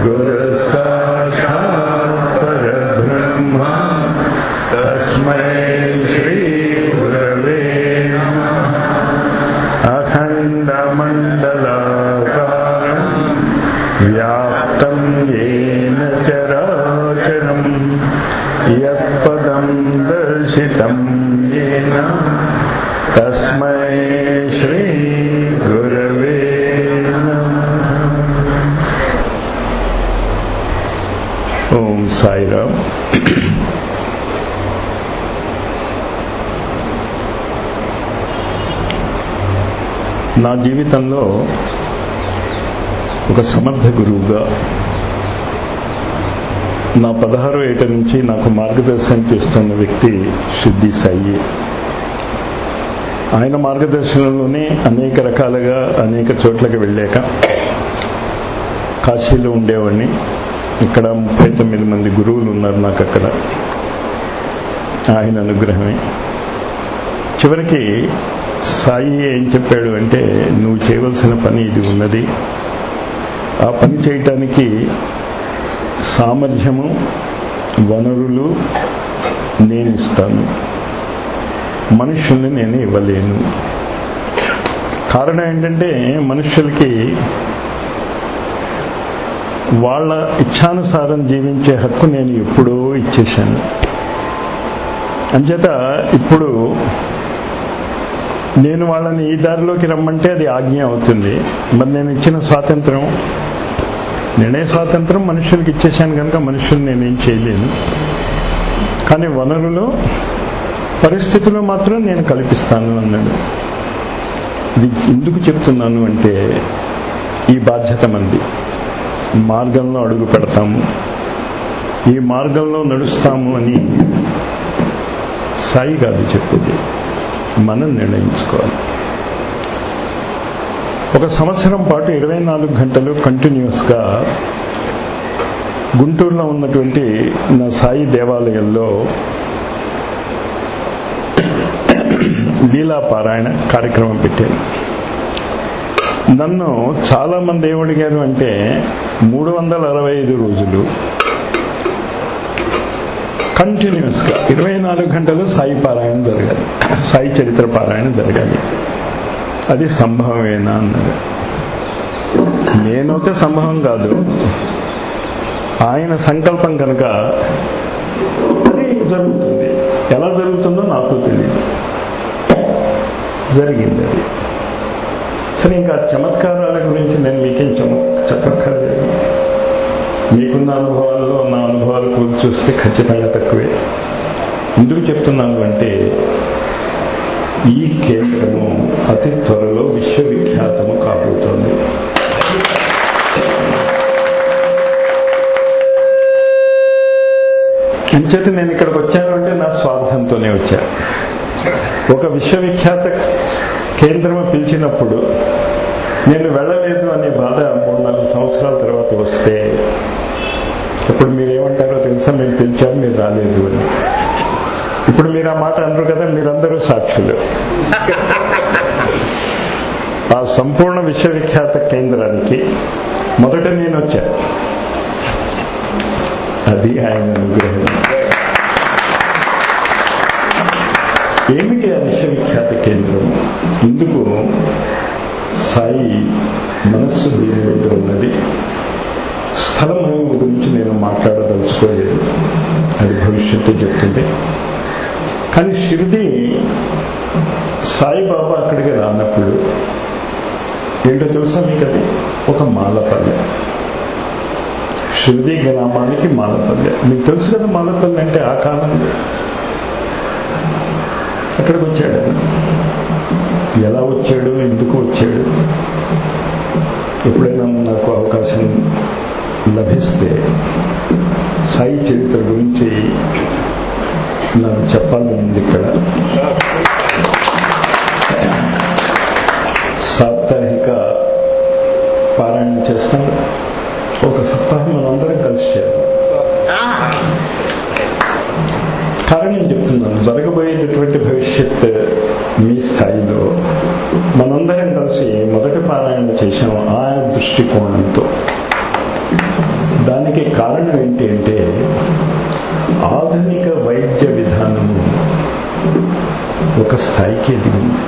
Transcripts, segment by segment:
गुरुसाक्षात् परब्रह्म तस्मै श्रीगुरवे नमः अखण्डमण्डलाकारम् व्याप्तं येन चराचरम् यत्पदं दर्शितं येन तस्मै श्रीगुरवे नमः ఓం సాయిరామ్ నా జీవితంలో ఒక సమర్థ గురువుగా నా పదహారో ఏట నుంచి నాకు మార్గదర్శనం చేస్తున్న వ్యక్తి సిద్ధి సాయి ఆయన మార్గదర్శనంలోనే అనేక రకాలుగా అనేక చోట్లకి వెళ్ళాక కాశీలో ఉండేవాడిని ఇక్కడ ముప్పై తొమ్మిది మంది గురువులు ఉన్నారు నాకు అక్కడ ఆయన అనుగ్రహమే చివరికి సాయి ఏం చెప్పాడు అంటే నువ్వు చేయవలసిన పని ఇది ఉన్నది ఆ పని చేయటానికి సామర్థ్యము వనరులు నేను ఇస్తాను మనుషుల్ని నేను ఇవ్వలేను కారణం ఏంటంటే మనుషులకి వాళ్ళ ఇచ్ఛానుసారం జీవించే హక్కు నేను ఎప్పుడో ఇచ్చేశాను అంచేత ఇప్పుడు నేను వాళ్ళని ఈ దారిలోకి రమ్మంటే అది ఆజ్ఞ అవుతుంది మరి నేను ఇచ్చిన స్వాతంత్రం నిర్ణయ స్వాతంత్రం మనుషులకి ఇచ్చేశాను కనుక మనుషులు నేనేం చేయలేను కానీ వనరులు పరిస్థితులు మాత్రం నేను కల్పిస్తాను అన్నాడు ఇది ఎందుకు చెప్తున్నాను అంటే ఈ బాధ్యత మంది మార్గంలో అడుగు పెడతాము ఈ మార్గంలో నడుస్తాము అని సాయి కాదు చెప్పేది మనం నిర్ణయించుకోవాలి ఒక సంవత్సరం పాటు ఇరవై నాలుగు గంటలు కంటిన్యూస్గా గుంటూరులో ఉన్నటువంటి నా సాయి దేవాలయంలో లీలా పారాయణ కార్యక్రమం పెట్టాను నన్ను చాలా మంది ఏమడిగారు అంటే మూడు వందల అరవై ఐదు రోజులు కంటిన్యూస్ గా ఇరవై నాలుగు గంటలు సాయి పారాయణ జరగాలి సాయి చరిత్ర పారాయణ జరగాలి అది సంభవమేనా అన్నారు నేనైతే సంభవం కాదు ఆయన సంకల్పం కనుక అది జరుగుతుంది ఎలా జరుగుతుందో నాకు తెలియదు జరిగింది అది సరే ఇంకా చమత్కారాల గురించి నేను మీకేం చమ చెప్పక్కర్లేదు మీకున్న అనుభవాల్లో నా అనుభవాలు కూర్చి చూస్తే ఖచ్చితంగా తక్కువే ఎందుకు చెప్తున్నాను అంటే ఈ కేంద్రము అతి త్వరలో విశ్వవిఖ్యాతము కాబోతోంది అంచేత నేను ఇక్కడికి వచ్చాను అంటే నా స్వార్థంతోనే వచ్చా ఒక విశ్వవిఖ్యాత కేంద్రము పిలిచినప్పుడు నేను వెళ్ళలేదు అనే బాధ మూడు నాలుగు సంవత్సరాల తర్వాత వస్తే ఇప్పుడు మీరేమంటారో తెలుసా మేము పిలిచాము మీరు రాలేదు అని ఇప్పుడు మీరు ఆ మాట అనరు కదా మీరందరూ సాక్షులు ఆ సంపూర్ణ విశ్వవిఖ్యాత కేంద్రానికి మొదట నేను వచ్చా అది ఆయన అనుగ్రహం ఏమిటి ఆ విశ్వవిఖ్యాత కేంద్రం ఇందుకు సాయి మనస్సు దీని మీద ఉన్నది స్థలం గురించి నేను మాట్లాడదలుచుకోలేదు అది భవిష్యత్తు చెప్తుంది కానీ షిరిడి సాయిబాబా అక్కడికి రానప్పుడు ఏంటో తెలుసా మీకు అది ఒక మాలపల్లె షిరిడి గ్రామానికి మాలపల్లె మీకు తెలుసు కదా మాలపల్లె అంటే ఆ కాలంలో అక్కడికి వచ్చాడు ఎలా వచ్చాడు ఎందుకు వచ్చాడు ఎప్పుడైనా నాకు అవకాశం లభిస్తే సాయి చరిత్ర గురించి నాకు చెప్పాలని ఉంది ఇక్కడ సాప్తాహిక పారాయణ చేస్తాం ఒక సప్తాహం మనందరం కలిసి చేయాలి కారణం చెప్తున్నాను జరగబోయేటటువంటి భవిష్యత్ మీ స్థాయిలో మనందరం కలిసి మొదటి పారాయణ చేశాం ఆ దృష్టికోణంతో దానికి కారణం ఏంటి అంటే ఆధునిక వైద్య విధానము ఒక స్థాయికి ఎదిగింది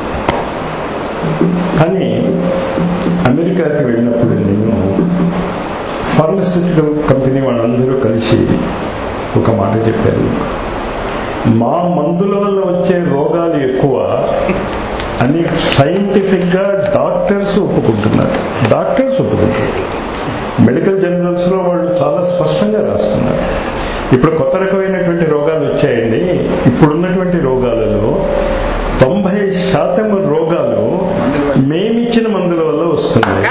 కానీ అమెరికాకి వెళ్ళినప్పుడు నేను ఫార్మస్యూటికల్ కంపెనీ వాళ్ళందరూ కలిసి ఒక మాట చెప్పారు మా మందుల వల్ల వచ్చే రోగాలు ఎక్కువ అని సైంటిఫిక్ గా డాక్టర్స్ ఒప్పుకుంటున్నారు డాక్టర్స్ ఒప్పుకుంటున్నారు మెడికల్ జర్నల్స్ లో వాళ్ళు చాలా స్పష్టంగా రాస్తున్నారు ఇప్పుడు కొత్త రకమైనటువంటి రోగాలు వచ్చాయండి ఇప్పుడున్నటువంటి రోగాలలో తొంభై శాతం రోగాలు మేమిచ్చిన మందుల వల్ల వస్తున్నాయి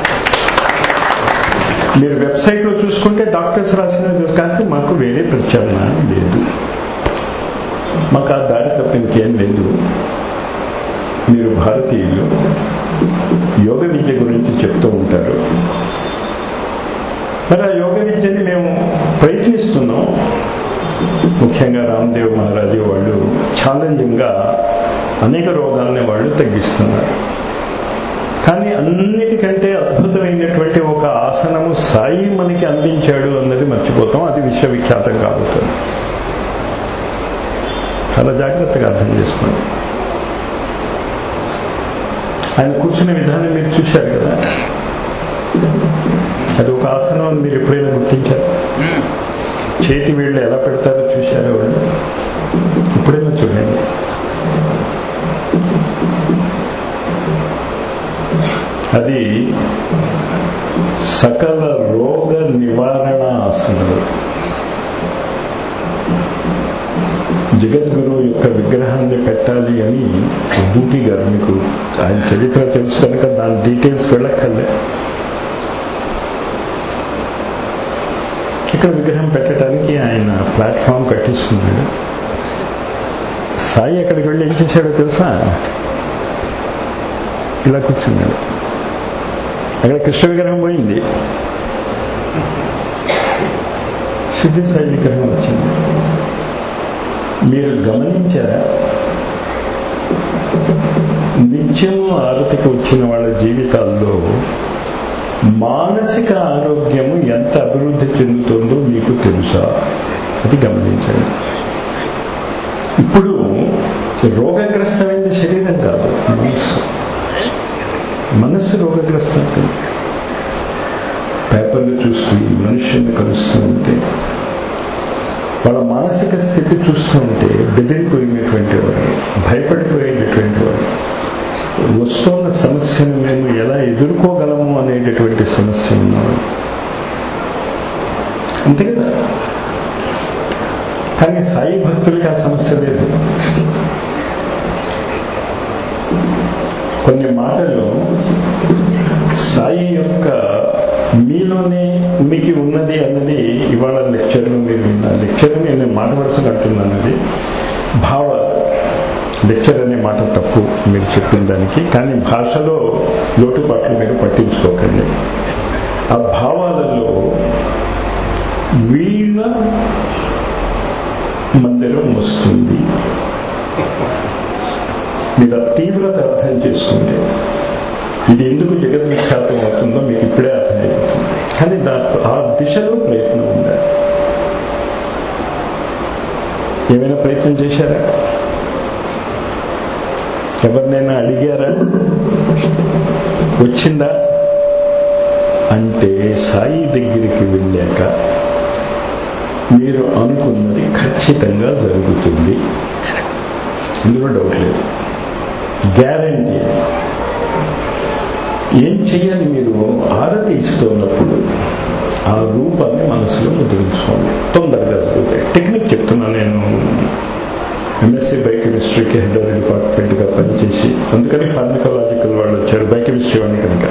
మీరు వెబ్సైట్ లో చూసుకుంటే డాక్టర్స్ రాసిన కానీ మాకు వేరే ప్రత్యామ్నాయం లేదు మాకు ఆ దారి తప్ప ఇంకేం లేదు మీరు భారతీయులు యోగ విద్య గురించి చెప్తూ ఉంటారు మరి ఆ యోగ విద్యని మేము ప్రయత్నిస్తున్నాం ముఖ్యంగా రామ్దేవ్ మహారాజు వాళ్ళు ఛాలెంజింగ్ గా అనేక రోగాల్ని వాళ్ళు తగ్గిస్తున్నారు కానీ అన్నిటికంటే అద్భుతమైనటువంటి ఒక ఆసనము సాయి మనకి అందించాడు అన్నది మర్చిపోతాం అది విశ్వవిఖ్యాతం కాబోతుంది చాలా జాగ్రత్తగా అర్థం చేసుకోండి ఆయన కూర్చునే విధానం మీరు చూశారు కదా అది ఒక ఆసనం అని మీరు ఎప్పుడైనా గుర్తించారు చేతి వీళ్ళు ఎలా పెడతారో చూశారు వాళ్ళు ఎప్పుడైనా చూడండి అది సకల రోగ నివారణ ఆసనలు జగద్గురు యొక్క విగ్రహాన్ని పెట్టాలి అని బూటి గారు మీకు ఆయన చరిత్ర తెలుసు కనుక దాని డీటెయిల్స్ వెళ్ళక్కర్లే ఇక్కడ విగ్రహం పెట్టడానికి ఆయన ప్లాట్ఫామ్ కట్టిస్తున్నాడు సాయి అక్కడికి వెళ్ళి ఏం చేశాడో తెలుసా ఇలా కూర్చున్నాడు అక్కడ కృష్ణ విగ్రహం పోయింది సిద్ధి సాయి విగ్రహం వచ్చింది మీరు గమనించారా నిత్యం ఆరతికి వచ్చిన వాళ్ళ జీవితాల్లో మానసిక ఆరోగ్యము ఎంత అభివృద్ధి చెందుతుందో మీకు తెలుసా అది గమనించండి ఇప్పుడు రోగగ్రస్తమైన శరీరం కాదు మనస్సు మనస్సు రోగగ్రస్తం కాదు పేపర్లు చూస్తూ మనుషుల్ని కలుస్తూ ఉంటే వాళ్ళ మానసిక స్థితి చూస్తూ ఉంటే బెదిరిపోయినటువంటి వాడు భయపడిపోయేటటువంటి వాడు వస్తున్న సమస్యను మేము ఎలా ఎదుర్కోగలము అనేటటువంటి సమస్య ఉన్నాడు అంతే కదా కానీ సాయి భక్తులకి ఆ సమస్య లేదు కొన్ని మాటలు సాయి యొక్క మీలోనే ఉనికి ఉన్నది అన్నది ఇవాళ లెక్చర్లో మీరు విన్నారు లెక్చర్ నేను మాట వరుసగా అంటున్నాను అది భావ లెక్చర్ అనే మాట తప్పు మీరు చెప్పిన దానికి కానీ భాషలో లోటుపాట్లు మీరు పట్టించుకోకండి ఆ భావాలలో వీణ మందిరం వస్తుంది మీరు ఆ తీవ్రత అర్థం చేసుకుంటే ఇది ఎందుకు జగద్విఖ్యాతం అవుతుందో మీకు ఇప్పుడే అర్థమైపోతుంది కానీ దా ఆ దిశలో ప్రయత్నం ఉండాలి ఏమైనా ప్రయత్నం చేశారా ఎవరినైనా అడిగారా వచ్చిందా అంటే సాయి దగ్గరికి వెళ్ళాక మీరు అనుకున్నది ఖచ్చితంగా జరుగుతుంది ఇందులో డౌట్ లేదు గ్యారంటీ ఏం చేయాలి మీరు ఆరతి ఇస్తున్నప్పుడు ఆ రూపాన్ని మనసులో ముద్రించుకోండి తొందరగా జరుగుతాయి టెక్నిక్ చెప్తున్నా నేను ఎంఎస్సీ బయోకెమిస్ట్రీకి హెడ్ ఆఫ్ డిపార్ట్మెంట్గా పనిచేసి అందుకని ఫార్మికలాజికల్ వాళ్ళు వచ్చారు బయోకెమిస్ట్రీ వాడిని కనుక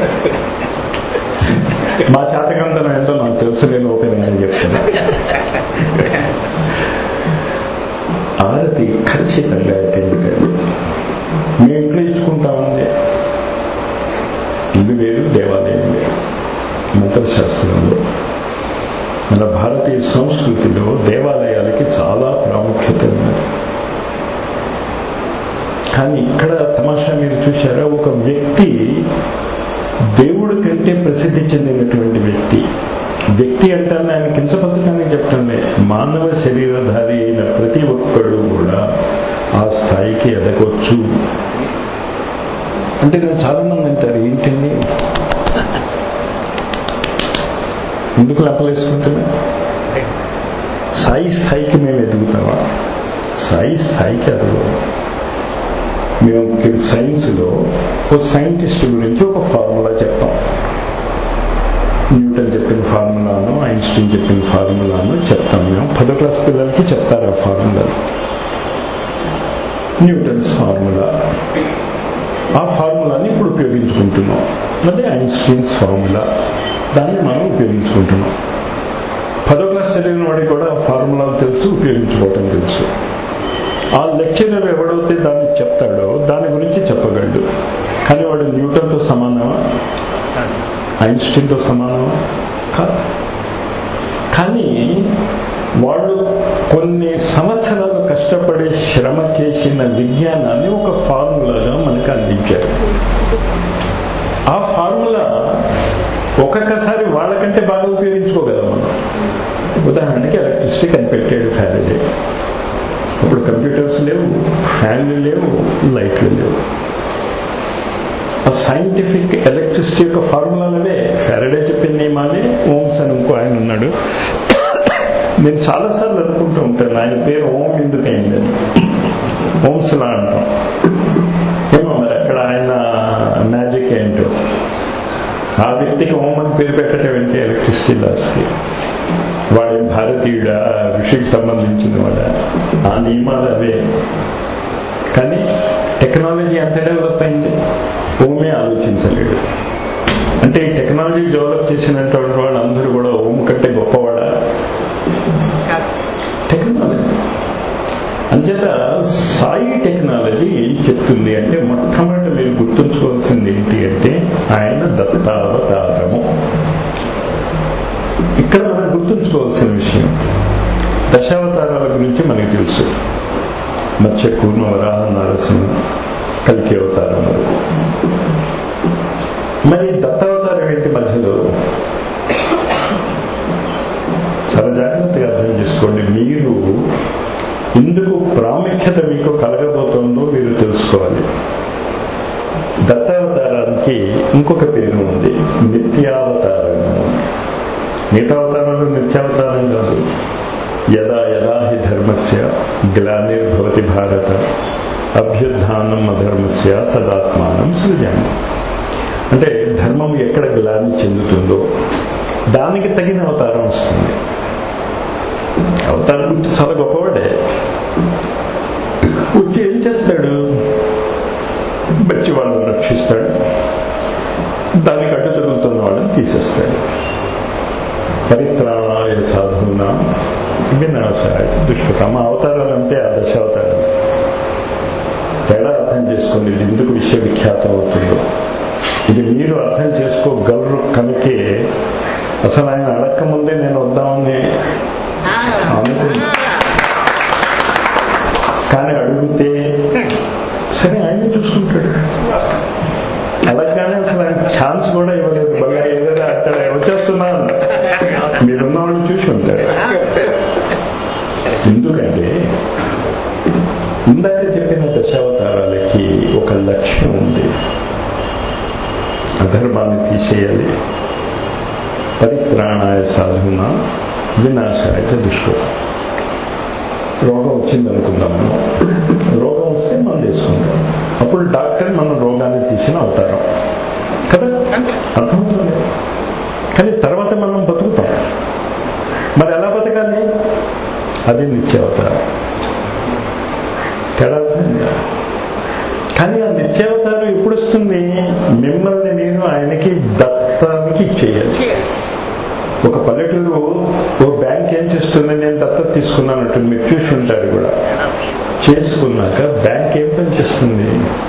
మా చేతకందనం ఏంటో నాకు తెలుసు నేను ఓపెన్ అని చెప్తాను ఆరతి ఖచ్చితంగా అటెండ్ కాదు మేము ఇంట్లో ఇచ్చుకుంటామండి ఇల్లు వేరు దేవాలయం వేరు మంత్రశాస్త్రంలో మన భారతీయ సంస్కృతిలో దేవాలయాలకి చాలా ప్రాముఖ్యత ఉన్నది కానీ ఇక్కడ తమాషా మీరు చూశారా ఒక వ్యక్తి దేవుడి కంటే ప్రసిద్ధి చెందినటువంటి వ్యక్తి వ్యక్తి అంటే ఆయన కించపరచడానికి చెప్తుండే మానవ శరీరధారి అయిన ప్రతి ఒక్కడు కూడా ఆ స్థాయికి ఎదగొచ్చు అంటే నేను చాలా మంది అంటారు ఏంటండి ఎందుకు లెప్పలేసుకుంటున్నా సాయి స్థాయికి మేము ఎదుగుతామా సాయి స్థాయికి ఎదగం మేము సైన్స్లో ఒక సైంటిస్ట్ గురించి ఒక ఫార్ములా చెప్తాం న్యూటన్ చెప్పిన ఫార్ములాను ఐన్స్టీన్ చెప్పిన ఫార్ములాను చెప్తాం మేము పదో క్లాస్ పిల్లలకి చెప్తారు ఆ ఫార్ములా న్యూటన్స్ ఫార్ములా ఆ ఫార్ములాని ఇప్పుడు ఉపయోగించుకుంటున్నాం అదే ఐన్స్టీన్స్ ఫార్ములా దాన్ని మనం ఉపయోగించుకుంటున్నాం పదో క్లాస్ చదివిన వాడికి కూడా ఆ ఫార్ములాలు తెలుసు ఉపయోగించుకోవటం తెలుసు ఆ లెక్చరర్ ఎవడైతే దాన్ని చెప్తాడో దాని గురించి చెప్పగలడు కానీ వాడు న్యూటన్తో సమానమా ఐన్స్టీన్తో సమానమా కాదు కానీ వాళ్ళు కొన్ని సంవత్సరాలు కష్టపడి శ్రమ చేసిన విజ్ఞానాన్ని ఒక ఫార్ములాగా మనకు అందించారు ఆ ఫార్ములా ఒక్కొక్కసారి వాళ్ళకంటే బాగా ఉపయోగించుకోగలం మనం ఉదాహరణకి ఎలక్ట్రిసిటీ కనిపెట్టాడు ఫ్యారడే ఇప్పుడు కంప్యూటర్స్ లేవు ఫ్యాన్లు లేవు లైట్లు లేవు ఆ సైంటిఫిక్ ఎలక్ట్రిసిటీ యొక్క ఫార్ములాలవే ఫ్యారడే చెప్పిన నియమాలే ఓమ్స్ అని ఇంకో ఆయన ఉన్నాడు నేను చాలాసార్లు అనుకుంటూ ఉంటాను ఆయన పేరు ఓం ఎందుకైందని ఓమ్స్ లా అంటాం ఏమో మరి అక్కడ ఆయన మ్యాజిక్ ఏంటో ఆ వ్యక్తికి ఓం అని పేరు పెట్టడం ఏంటి ఎలక్ట్రిసిటీ లాస్కి వాడి భారతీయుడ ఋషికి సంబంధించిన వాడ ఆ నియమాలు అవే కానీ టెక్నాలజీ ఎంత డెవలప్ అయింది ఓమే ఆలోచించలేడు అంటే ఈ టెక్నాలజీ డెవలప్ చేసినటువంటి వాళ్ళు అందరూ కూడా ఓం కంటే గొప్పవాడా టెక్నాలజీ అంచేత సాయి టెక్నాలజీ ఏం చెప్తుంది అంటే మొట్టమొదటి మీరు గుర్తుంచుకోవాల్సింది ఏంటి అంటే ఆయన దత్తావతారము ఇక్కడ మనం గుర్తుంచుకోవాల్సిన విషయం దశావతారాల గురించి మనకి తెలుసు మత్స్య కూర్మ వరాహ నరసింహ కలికి అవతారం వరకు మరి దత్తావతారం ఏంటి మధ్యలో చాలా జాగ్రత్తగా అర్థం చేసుకోండి మీరు ఇందుకు ప్రాముఖ్యత మీకు కలగబోతుందో మీరు తెలుసుకోవాలి దత్తావతారానికి ఇంకొక పేరు ఉంది నిత్యావతారం మిగతా అవతారంలో నిత్యావతారం కాదు యదా యదా హి ధర్మస్య గ్లానిర్భవతి భారత అభ్యుత్నం అధర్మస్య తదాత్మానం సృజామి అంటే ధర్మం ఎక్కడ గ్లాని చెందుతుందో దానికి తగిన అవతారం వస్తుంది అవతారం గురించి చాలా గొప్పవాడే వచ్చి ఏం చేస్తాడు మంచి వాళ్ళని రక్షిస్తాడు దానికి అడ్డు తగులుతున్న వాళ్ళని తీసేస్తాడు పరిత్రాణాయ సాధువున వినాశాయ దుష్కృతమ అవతారాలు అంటే ఆ దశావతారాలు తేడా అర్థం చేసుకోండి ఇది ఎందుకు విశ్వవిఖ్యాతం అవుతుందో ఇది మీరు అర్థం చేసుకోగలరు కనుకే అసలు ఆయన అడక్క ముందే నేను వద్దామని అనుకున్నా కానీ అడిగితే సరే ఆయన చూసుకుంటాడు అడగగానే అసలు ఆయన ఛాన్స్ కూడా ఇవ్వలేదు బాగా ఏదైనా అక్కడ వచ్చేస్తున్నాను మీరున్న వాళ్ళు చూసి ఉంటారు ఎందుకంటే ఇందాక చెప్పిన దశావతారాలకి ఒక లక్ష్యం ఉంది అధర్మాన్ని తీసేయాలి పరిత్రాణాయ సాధున వినాశాయ దుష్కృతం రోగం వచ్చిందనుకుందాం రోగం వస్తే మనం తీసుకుంటాం అప్పుడు డాక్టర్ మన రోగాన్ని తీసిన అవుతారం కదా అర్థమవుతుంది కానీ తర్వాత మనం బతుకుతాం మరి ఎలా బతకాలి అది నిత్యావతారం తేడా అర్థమైందా? కానీ ఆ నిత్యావతారం ఎప్పుడు వస్తుంది మిమ్మల్ని నేను ఆయనకి దత్తానికి ఇచ్చేయాలి ఒక పల్లెటూరు ఓ బ్యాంక్ ఏం చేస్తుంది నేను దత్తత తీసుకున్నానంటే మీరు చూసి ఉంటారు కూడా చేసుకున్నాక బ్యాంక్ ఏం పని చేస్తుంది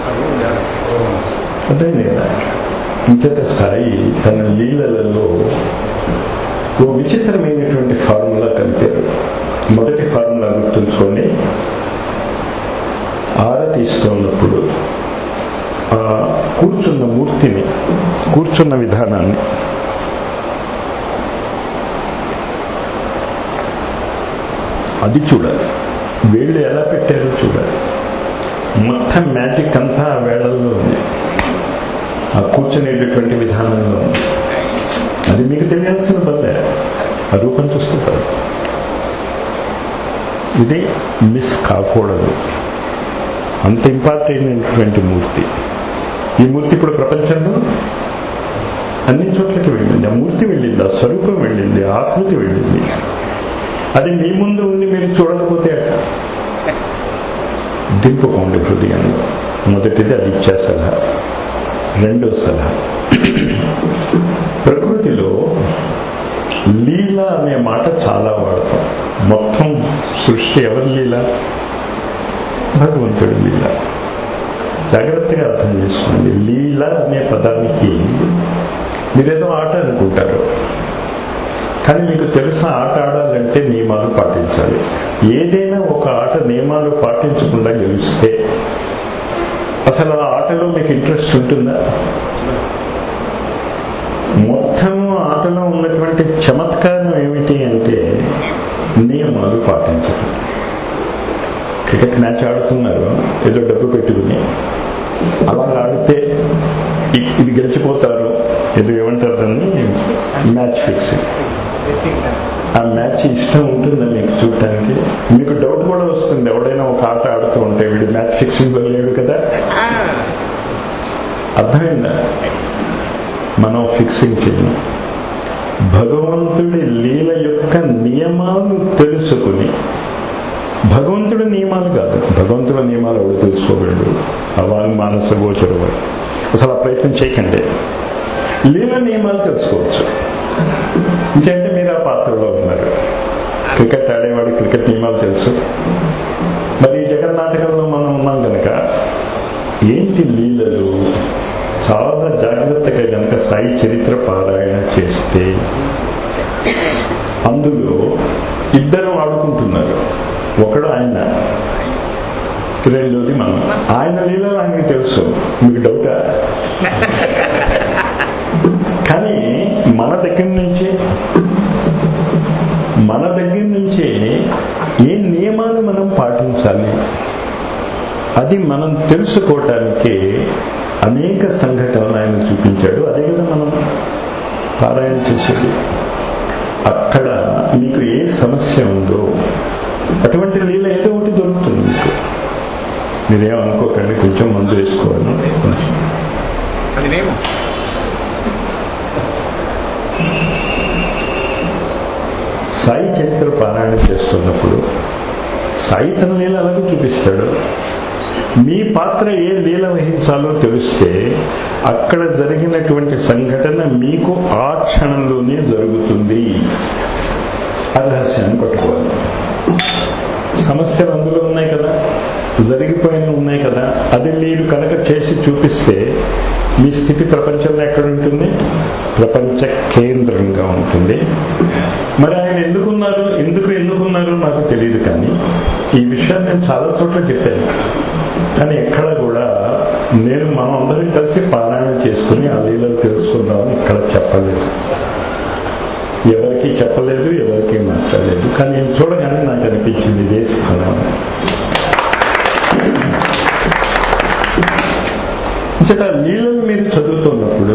అదే లేదా ఇంచేత సాయి తన లీలలలో ఓ విచిత్రమైనటువంటి ఫార్ములా కలిపారు మొదటి ఫార్ములా గుర్తుంచుకోండి ఆరతి ఇస్తున్నప్పుడు ఆ కూర్చున్న మూర్తిని కూర్చున్న విధానాన్ని అది చూడాలి వేళ్ళు ఎలా పెట్టారో చూడాలి మొత్తం మ్యాజిక్ అంతా ఆ వేళల్లో ఉంది ఆ కూర్చునేటటువంటి విధానంలో ఉంది అది మీకు తెలియాల్సిన పనిలే ఆ రూపం చూస్తే చాలు ఇది మిస్ కాకూడదు అంత ఇంపార్టెంట్ అయినటువంటి మూర్తి ఈ మూర్తి ఇప్పుడు ప్రపంచంలో అన్ని చోట్లకి వెళ్ళింది ఆ మూర్తి వెళ్ళింది ఆ స్వరూపం వెళ్ళింది ఆ ఆకృతి వెళ్ళింది అది మీ ముందు ఉండి మీరు చూడకపోతే అట్ట దింపుకోండి హృదయంలో మొదటిది అది ఇచ్చే సలహా రెండో సలహా ప్రకృతిలో లీల అనే మాట చాలా వాడతాం మొత్తం సృష్టి ఎవరి లీల భగవంతుడి లీల జాగ్రత్తగా అర్థం చేసుకోండి లీల అనే పదానికి మీరేదో ఆట అనుకుంటారు కానీ మీకు తెలుసా ఆట ఆడాలంటే నియమాలు పాటించాలి ఏదైనా ఒక ఆట నియమాలు పాటించకుండా గెలిస్తే అసలు ఆ ఆటలో మీకు ఇంట్రెస్ట్ ఉంటుందా మొత్తం ఆటలో ఉన్నటువంటి చమత్కారం ఏమిటి అంటే నియమాలు పాటించడం క్రికెట్ మ్యాచ్ ఆడుతున్నారు ఏదో డబ్బు పెట్టుకుని అలా ఆడితే ఇది గెలిచిపోతారు ఏదో ఏమంటారు దాన్ని మ్యాచ్ ఫిక్సింగ్ ఆ మ్యాచ్ ఇష్టం ఉంటుందా మీకు చూడటానికి మీకు డౌట్ కూడా వస్తుంది ఎవడైనా ఒక ఆట ఆడుతూ ఉంటే వీడు మ్యాచ్ ఫిక్సింగ్ లో లేడు కదా అర్థమైందా మనం ఫిక్సింగ్ చేయము భగవంతుడి లీల యొక్క నియమాలు తెలుసుకుని భగవంతుడి నియమాలు కాదు భగవంతుడి నియమాలు ఎవరు తెలుసుకోగలడు అవాంగ్ మానస గోచరు అసలు ఆ ప్రయత్నం చేయకండి లీల నియమాలు తెలుసుకోవచ్చు ఇంకంటే మీరు ఆ పాత్రలో ఉన్నారు క్రికెట్ ఆడేవాడు క్రికెట్ నియమాలు తెలుసు మరి ఈ జగన్నాటకంలో మనం ఉన్నాం కనుక ఏంటి లీలలు చాలా జాగ్రత్తగా కనుక సాయి చరిత్ర పారాయణ చేస్తే అందులో ఇద్దరు ఆడుకుంటున్నారు ఒకడు ఆయన రెండోది మనం ఆయన లీలలో ఆయనకి తెలుసు మీకు డౌటా కానీ మన దగ్గర నుంచి మన దగ్గర నుంచి ఏ నియమాలు మనం పాటించాలి అది మనం తెలుసుకోవటానికి అనేక సంఘటనలు ఆయన చూపించాడు అదే కదా మనం పారాయణ చేసేది అక్కడ మీకు ఏ సమస్య ఉందో అటువంటి లీల ఏదో ఒకటి దొరుకుతుంది మీకు మీరేమనుకోకండి కొంచెం మందు వేసుకోవాలి అది మేము సాయి చరిత్ర పారాయణ చేస్తున్నప్పుడు సాయి తన లీల అలాగే చూపిస్తాడు మీ పాత్ర ఏ లీల వహించాలో తెలిస్తే అక్కడ జరిగినటువంటి సంఘటన మీకు ఆ క్షణంలోనే జరుగుతుంది ఆ రహస్యాన్ని పట్టుకోవాలి సమస్యలు అందులో ఉన్నాయి కదా జరిగిపోయిన ఉన్నాయి కదా అది మీరు కనుక చేసి చూపిస్తే మీ స్థితి ప్రపంచంలో ఎక్కడ ఉంటుంది ప్రపంచ కేంద్రంగా ఉంటుంది మరి ఆయన ఎందుకున్నారు ఎందుకు ఎన్నుకున్నారు నాకు తెలియదు కానీ ఈ విషయాన్ని నేను చాలా చోట్ల చెప్పాను కానీ ఎక్కడ కూడా నేను మనం అందరం కలిసి పారాయణ చేసుకుని ఆ లీలలు తెలుసుకుందామని ఇక్కడ చెప్పలేదు ఎవరికి చెప్పలేదు ఎవరికి మాట్లాడలేదు కానీ నేను చూడగానే నాకు అనిపించింది ఇదే స్థలం ఇంతట లీలలు మీరు చదువుతున్నప్పుడు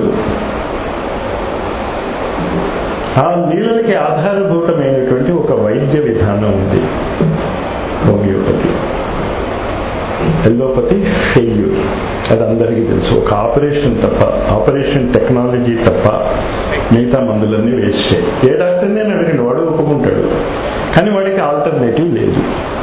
ఆ లీలలకి ఆధారభూతమైనటువంటి ఒక వైద్య విధానం ఉంది హోమియోపతి ఎల్లోపతి ఫెయిల్యూర్ అది అందరికీ తెలుసు ఒక ఆపరేషన్ తప్ప ఆపరేషన్ టెక్నాలజీ తప్ప మిగతా మందులన్నీ వేస్టే ఏ డాక్టర్ నేను అడిగిన వాడు ఒప్పుకుంటాడు కానీ వాడికి ఆల్టర్నేటివ్ లేదు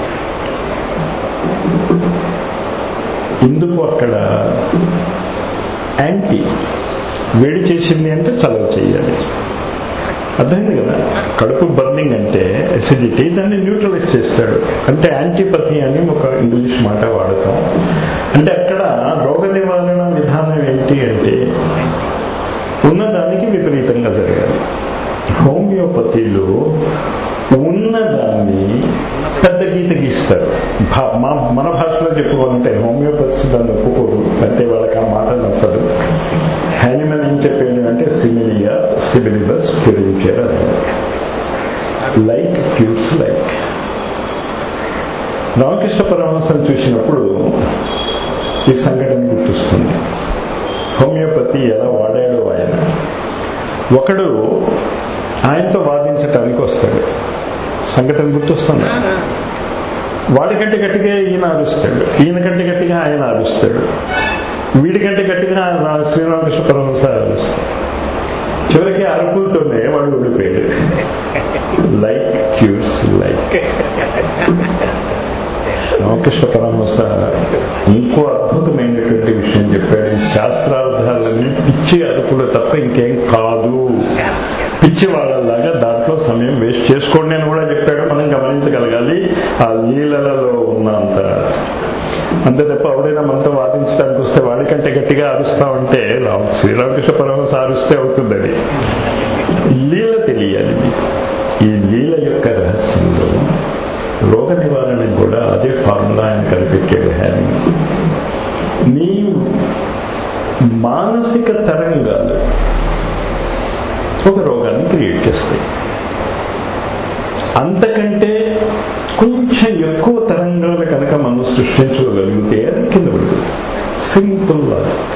ఎందుకు అక్కడ యాంటీ వేడి చేసింది అంటే చలవ చేయాలి అర్థమైంది కదా కడుపు బర్నింగ్ అంటే అసిడిటీ దాన్ని న్యూట్రలైజ్ చేస్తాడు అంటే యాంటీపతి అని ఒక ఇంగ్లీష్ మాట వాడతాం అంటే అక్కడ రోగ నివారణ విధానం ఏంటి అంటే ఉన్నదానికి విపరీతంగా జరగాలి హోమియోపతిలో ఉన్నదాన్ని పెద్ద గీత గీస్తారు భా- మా మన భాషలో చెప్పుకోవాలంటే హోమియోపతిస్ దాన్ని ఒప్పుకోరు అంటే వాళ్ళకి ఆ మాట నచ్చదు హ్యానిమన్ ఏం చెప్పాడు అంటే సిమిలియా సిబిలిబస్ క్యూరించర్ లైక్ క్యూర్స్ లైక్ రామకృష్ణ పరమహంసను చూసినప్పుడు ఈ సంఘటన గుర్తొస్తుంది హోమియోపతి ఎలా వాడాడో ఆయన ఒకడు ఆయనతో వాదించటానికి వస్తాడు సంఘటన గుర్తొస్తుంది వాడికంటే గట్టిగా ఈయన అరుస్తాడు ఈయన కంటే గట్టిగా ఆయన అరుస్తాడు వీడికంటే గట్టిగా రా- శ్రీరామకృష్ణ పరమహంస అరుస్తాడు చివరికి అరుపులతోనే వాడు ఓడిపోయాడు like cures like Ramakrishna Paramahamsa ఇంకో అద్భుతమైనటువంటి విషయం చెప్పాడు ఈ శాస్త్రార్థాలన్నీ పిచ్చి అరుపులు తప్ప ఇంకేం కాదు పిచ్చి వాళ్ళలాగా దాంట్లో సమయం వేస్ట్ చేసుకోండి అని కూడా చెప్పాడు మనం గమనించగలగాలి ఆ లీలలలో ఉన్నంత అంతే తప్ప ఎవడైనా మనతో వాదించడానికి వస్తే వాడికంటే గట్టిగా అరుస్తా ఉంటే రామ శ్రీరామకృష్ణ పరమహంస అరుస్తే అవుతుందని లీల తెలియాలి మీకు ఈ లీల యొక్క రహస్యంలో రోగ నివారణకు కూడా అదే ఫార్ములా ఆయన కనిపెట్టాడు హ్యారింగ్ నీ మానసిక తరంగాలు ఒక రోగాన్ని క్రియేట్ చేస్తాయి అంతకంటే కొంచెం ఎక్కువ తరంగాలు కనుక మనం సృష్టించగలిగితే అది కింద పడుతుంది సింపుల్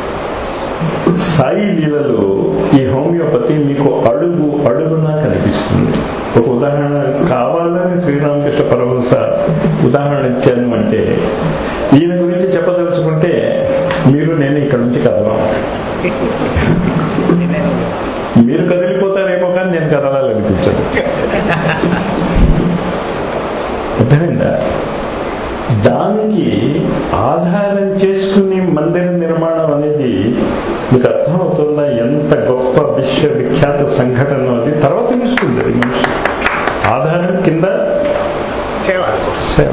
సాయి లీలలో ఈ హోమియోపతి మీకు అడుగు అడుగునా కనిపిస్తుంది ఒక ఉదాహరణ కావాలని శ్రీరామకృష్ణ పరమహంస ఉదాహరణ ఇచ్చాను అంటే ఈయన గురించి చెప్పదలుచుకుంటే మీరు నేను ఇక్కడ నుంచి కదలం మీరు కదిలిపోతారేమో కానీ నేను కదలాలనిపించదు అర్థమైందా దానికి ఆధారం చేసుకుని మందిర నిర్మాణం అనేది మీకు అర్థమవుతుందా ఎంత గొప్ప విశ్వవిఖ్యాత సంఘటన అది తర్వాత తెలుస్తుంది అది మనిషి ఆధారం కింద సేవ సేవ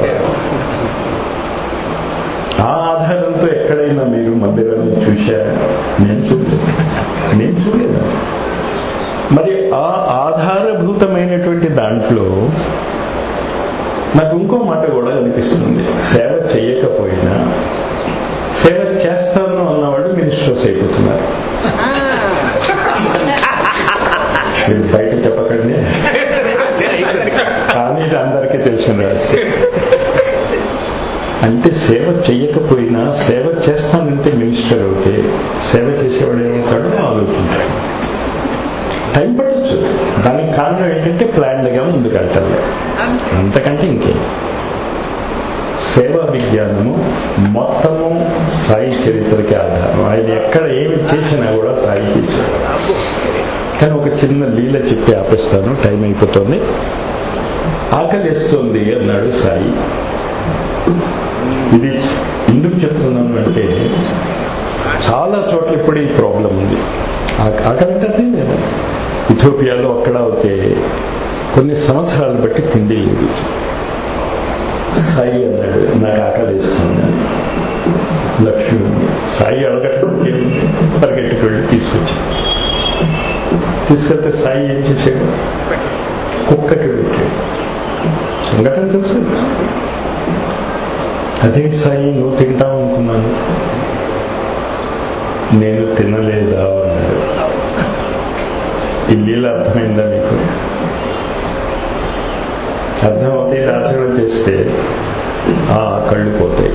ఆ ఆధారంతో ఎక్కడైనా మీరు మందిరాన్ని చూశారా నేను చూడలేదు నేను చూడలేదు మరి ఆ ఆధారభూతమైనటువంటి దాంట్లో నాకు ఇంకో మాట కూడా అనిపిస్తుంది సేవ చేయకపోయినా సేవ చేస్తాను అన్నవాళ్ళు మినిస్టర్స్ అయిపోతున్నారు మీరు బయట చెప్పకండి కానీ ఇది అందరికీ తెలిసిన రహస్యం అంటే సేవ చెయ్యకపోయినా సేవ చేస్తానంటే మినిస్టర్ అవుతే సేవ చేసేవాడు ఏమవుతాడో ఆలోచించాడు టైం పట్టచ్చు దానికి కారణం ఏంటంటే ప్లాన్డ్గా ముందుకు వెళ్తారు అంతకంటే ఇంకేం సేవా విజ్ఞానము మొత్తము సాయి చరిత్రకి ఆధారం ఆయన ఎక్కడ ఏమి చేసినా కూడా సాయి చేశాడు కానీ ఒక చిన్న లీల చెప్పి ఆపేస్తాను టైం అయిపోతుంది ఆకలిస్తుంది అన్నాడు సాయి ఇది ఎందుకు చెప్తున్నాను అంటే చాలా చోట్ల ఇప్పుడు ఈ ప్రాబ్లం ఉంది ఆ- ఆకలి అంటే అదే లేదు ఇథోపియాలో అక్కడ అవుతే కొన్ని సంవత్సరాలు బట్టి తిండి లేదు సాయి అన్నాడు నాకు ఆకలి వేస్తుంది లక్ష్మి ఉంది సాయి అడగటం ఏముంది పరిగెట్టుకు వెళ్ళి తీసుకొచ్చి తీసుకెళ్తే సాయి ఏం చేశాడు కుక్కకి పెట్టాడు సంఘటన తెలుసు అదేంటి సాయి నువ్వు తింటావు అనుకున్నాను నేను తినలేదా అన్నాడు ఈ లీల అర్థమైందా మీకు అర్థమవుతే ఆచరణ చేస్తే ఆ కళ్ళు పోతాయి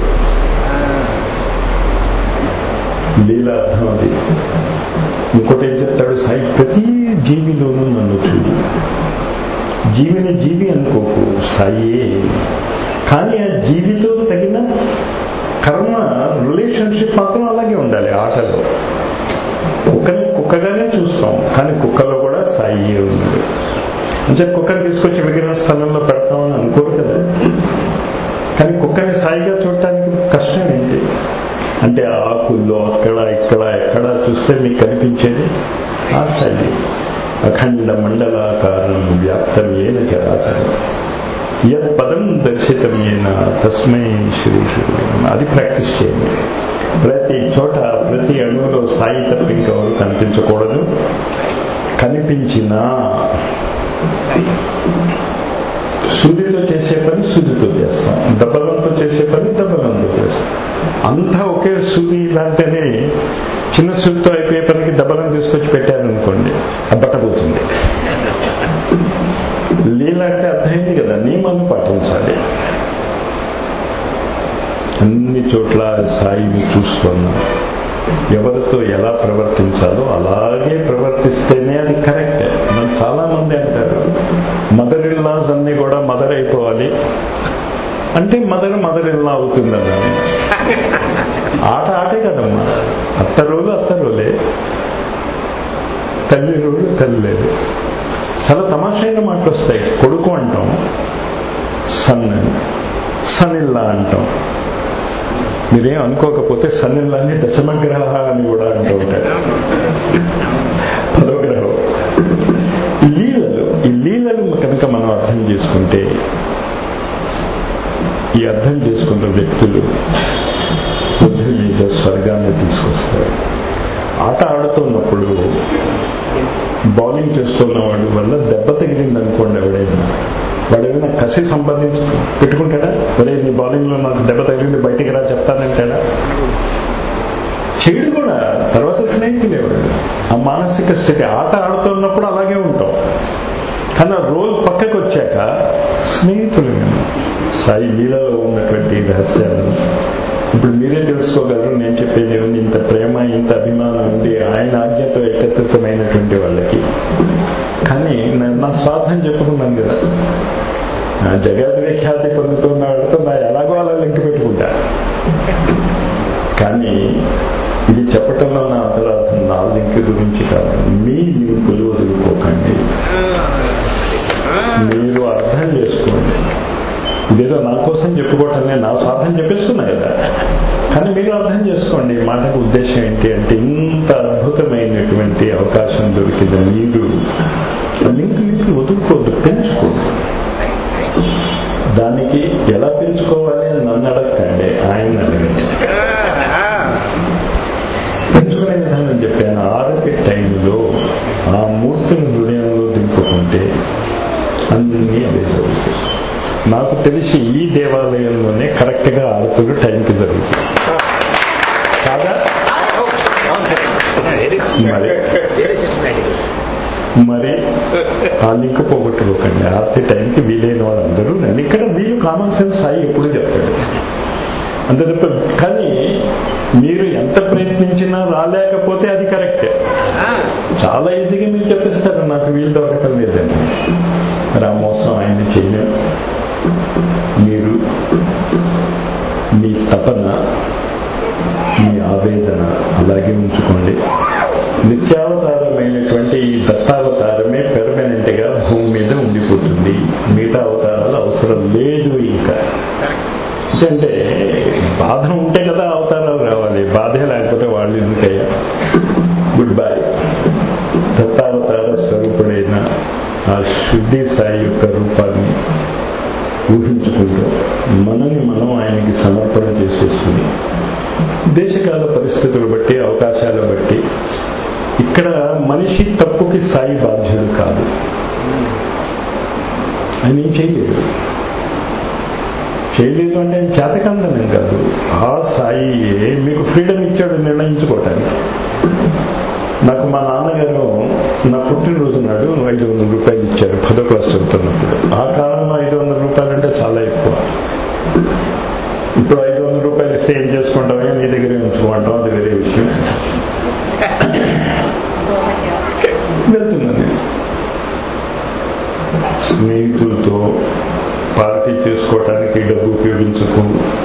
లీల అర్థం అది ఇంకోటి ఏం చెప్తాడు సాయి ప్రతి జీవిలోనూ నన్ను చూడు జీవిని జీవి అనుకోకు సాయే కానీ ఆ జీవితో తగిన కర్మ రిలేషన్షిప్ మాత్రం అలాగే ఉండాలి ఆటలో కుక్కని కుక్కగానే చూస్తాం కానీ కుక్కలో కూడా సాయి ఉంది అంటే కుక్కని తీసుకొచ్చి మిగిలిన స్థలంలో పెడతామని అనుకోరు కదా కానీ కుక్కని సాయిగా చూడటానికి కష్టం ఏంటి అంటే ఆకుల్లో అక్కడ ఇక్కడ ఎక్కడ చూస్తే మీకు కనిపించేది ఆ శైలి అఖండ మండలాకారం వ్యాప్తం ఏన చరాచరం యత్ పదం దర్శితం ఏన తస్మై శ్రీ శ్రీ అది ప్రాక్టీస్ చేయండి ప్రతి చోట ప్రతి అణువులో సాయి తప్ప ఇంకెవరు కనిపించకూడదు కనిపించినా శుద్ధితో చేసే పని శుద్ధితో చేస్తాం దబ్బలంతో చేసే పని దబ్బలంతో చేస్తాం అంతా ఒకే శుద్ధి ఇలాంటినే చిన్న శుద్ధితో అయిపోయే పనికి దబ్బలం తీసుకొచ్చి పెట్టారనుకోండి బట్టబోతుంది లీల అంటే అర్థమైంది కదా నియమాన్ని పాటించాలి అన్ని చోట్ల సాయిని చూస్తున్నాం ఎవరితో ఎలా ప్రవర్తించాలో అలాగే ప్రవర్తిస్తేనే అది కరెక్ట్ మనం చాలా మంది అంటారు మదర్ ఇన్ లాస్ అన్ని కూడా మదర్ అయిపోవాలి అంటే మదర్ మదర్ ఇన్ లా అవుతుందన్న ఆట ఆటే కదమ్మా అత్త రోజు అత్త రోజే తల్లి రోజు తల్లి లేదు చాలా తమాషైన మాటలు వస్తాయి కొడుకు అంటాం సన్ సనిల్లా అంటాం మీరేం అనుకోకపోతే సన్నిల్లాన్ని దశమగ్రహ అని కూడా అంటూ ఉంటారు పదో గ్రహం ఈ లీలలు ఈ లీలలు కనుక మనం అర్థం చేసుకుంటే ఈ అర్థం చేసుకున్న వ్యక్తులు బుద్ధి మీద స్వర్గాన్ని తీసుకొస్తారు ఆట ఆడుతున్నప్పుడు బౌలింగ్ చేస్తున్న వాడి వల్ల దెబ్బ తగిలింది అనుకోండి ఎవడైనా వాడు ఏమైనా కసి సంబంధించి పెట్టుకుంటాడా ఒరే నీ బౌలింగ్ లో నాకు దెబ్బ తగిలింది బయటికి రా చెప్తానంటాడా చెడు కూడా తర్వాత స్నేహితులే వాడు ఆ మానసిక స్థితి ఆట ఆడుతున్నప్పుడు అలాగే ఉంటాం కానీ ఆ రోల్ పక్కకు వచ్చాక స్నేహితులు సాయి లీలలో ఉన్నటువంటి రహస్యాలు ఇప్పుడు మీరే తెలుసుకోగలరు నేను చెప్పేది ఏముంది ఇంత ప్రేమ ఇంత అభిమానం ఉంది ఆయన ఆజ్ఞతో ఏకత్రితమైనటువంటి వాళ్ళకి కానీ నేను నా స్వార్థం చెప్పుకున్నాను కదా నా జగత్ విఖ్యాతి పొందుతున్న వాళ్ళతో నా ఎలాగో అలా లింక్ పెట్టుకుంటా కానీ ఇది చెప్పటంలో నా అంతరార్థం నా లింక్ గురించి కాదు మీ లింకులు వదులుకోకండి మీరు అర్థం చేసుకోండి ఇదేదో నా కోసం చెప్పుకోవటం నేను నా స్వార్థం చెప్పేసుకున్నా కదా కానీ మీరు అర్థం చేసుకోండి ఈ మాటకు ఉద్దేశం ఏంటి అంటే ఇంత అద్భుతమైనటువంటి అవకాశం దొరికింది మీరు లింక్ లింక్ వదులుకోవద్దు పెంచుకోవద్దు దానికి ఎలా పెంచుకోవాలి అని నన్ను అడగండి ఆయన అడగండి పెంచుకునే విధానం చెప్పాను ఆరతి టైంలో ఆ మూర్తిని హృదయంలో దింపుకుంటే అన్నీ అవే జరుగుతాయి నాకు తెలిసి ఈ దేవాలయంలోనే కరెక్ట్ గా ఆరతులు టైంకి జరుగుతాయి కాదా మరి మరి ఆ లింక్ పోగొట్టుకోకండి ఆర్తి టైంకి వీలైన వాళ్ళందరూ నేను ఇక్కడ వీళ్ళు కామన్ సెన్స్ సాయి ఎప్పుడు చెప్తాడు అంతే తప్ప కానీ మీరు ఎంత ప్రయత్నించినా రాలేకపోతే అది కరెక్టే చాలా ఈజీగా మీరు చెప్పిస్తారు నాకు వీలు దొరకటం లేదని మరి ఆ మోసం ఆయన చేయలేం మీరు మీ తపన మీ ఆవేదన అలాగే ఉంచుకోండి నిత్యావతారమైనటువంటి ఈ దత్తావతారమే పెర్మనెంట్ గా భూమి మీద ఉండిపోతుంది మిగతా అవతారాలు అవసరం లేదు ఇంకా అంటే బాధ ఉంటే కదా అవతారాలు రావాలి బాధే లేకపోతే వాళ్ళు ఎందుకయ్యా గుడ్ బై దత్తావతార స్వరూపుడైన ఆ శుద్ధి సాయి యొక్క రూపాన్ని ఊహించుకుంటూ మనని మనం ఆయనకి సమర్పణ చేసేసుకుని దేశకాల పరిస్థితులు బట్టి అవకాశాలు బట్టి ఇక్కడ మనిషి తప్పుకి సాయి బాధ్యుడు కాదు ఆయన ఏం చేయలేదు చేయలేదు అంటే ఆయన చేతకందనం కాదు ఆ సాయియే మీకు ఫ్రీడమ్ ఇచ్చాడు నిర్ణయించుకోవటానికి నాకు మా నాన్నగారు నా పుట్టినరోజు నాడు ఐదు వందల రూపాయలు ఇచ్చారు పదో క్లాస్ చదువుతున్నప్పుడు ఆ కాలంలో ఐదు వందల రూపాయలు అంటే చాలా ఎక్కువ ఇప్పుడు ఐదు వందల రూపాయలు ఇస్తే ఏం చేసుకుంటామో నీ దగ్గరే ఉంచుకుంటాం అది వేరే విషయం వెళ్తున్నాను స్నేహితులతో పార్టీ చేసుకోవటానికి డబ్బు ఉపయోగించకు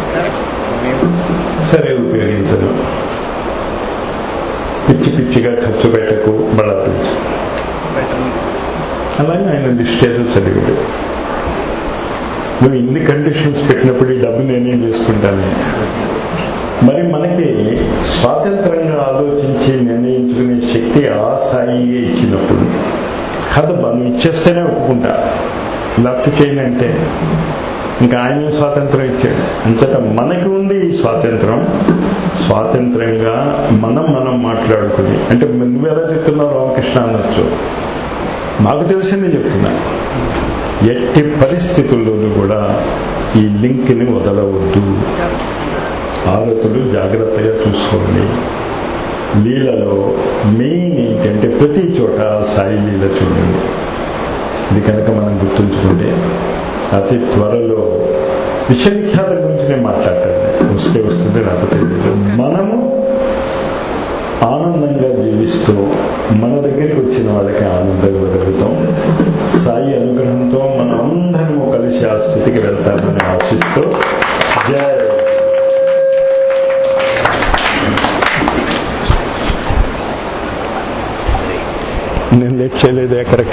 సరే ఉపయోగించను పిచ్చి పిచ్చిగా ఖర్చు పెట్టకు బడా పిచ్చి అలాగే ఆయన లిస్ట్ ఏదో చదివాడు నువ్వు ఇన్ని కండిషన్స్ పెట్టినప్పుడు ఈ డబ్బు నేనేం చేసుకుంటాను మరి మనకి స్వాతంత్రంగా ఆలోచించి నిర్ణయించుకునే శక్తి ఆ సాయియే ఇచ్చినప్పుడు కాదబ్బా నువ్వు ఇచ్చేస్తేనే ఒప్పుకుంటా లేకపోతే చేయనంటే ఇంకా ఆయన స్వాతంత్రం ఇచ్చాడు అంచేత మనకి ఉంది ఈ స్వాతంత్రం స్వాతంత్రంగా మనం మనం మాట్లాడుకుని అంటే నువ్వు ఎలా చెప్తున్నావు రామకృష్ణ అనొచ్చు నాకు తెలిసిందే చెప్తున్నా ఎట్టి పరిస్థితుల్లోనూ కూడా ఈ లింక్ని వదలవద్దు ఆరతులు జాగ్రత్తగా చూసుకోండి లీలలో మెయిన్ ఏంటంటే ప్రతి చోట సాయి లీల చూడండి ఇది కనుక మనం గుర్తుంచుకుంటే అతి త్వరలో విశ్వవిఖ్యాత గురించి నేను మాట్లాడతాను వస్తే వస్తుంది లేకపోతే లేదు మనము ఆనందంగా జీవిస్తూ మన దగ్గరికి వచ్చిన వాళ్ళకి ఆనందం ఇవ్వగలుగుతాం సాయి అనుగ్రహంతో మనం అందరము కలిసి ఆ స్థితికి వెళ్తామని ఆశిస్తూ జై నేను లేట్ చేయలేదు ఎక్కడికి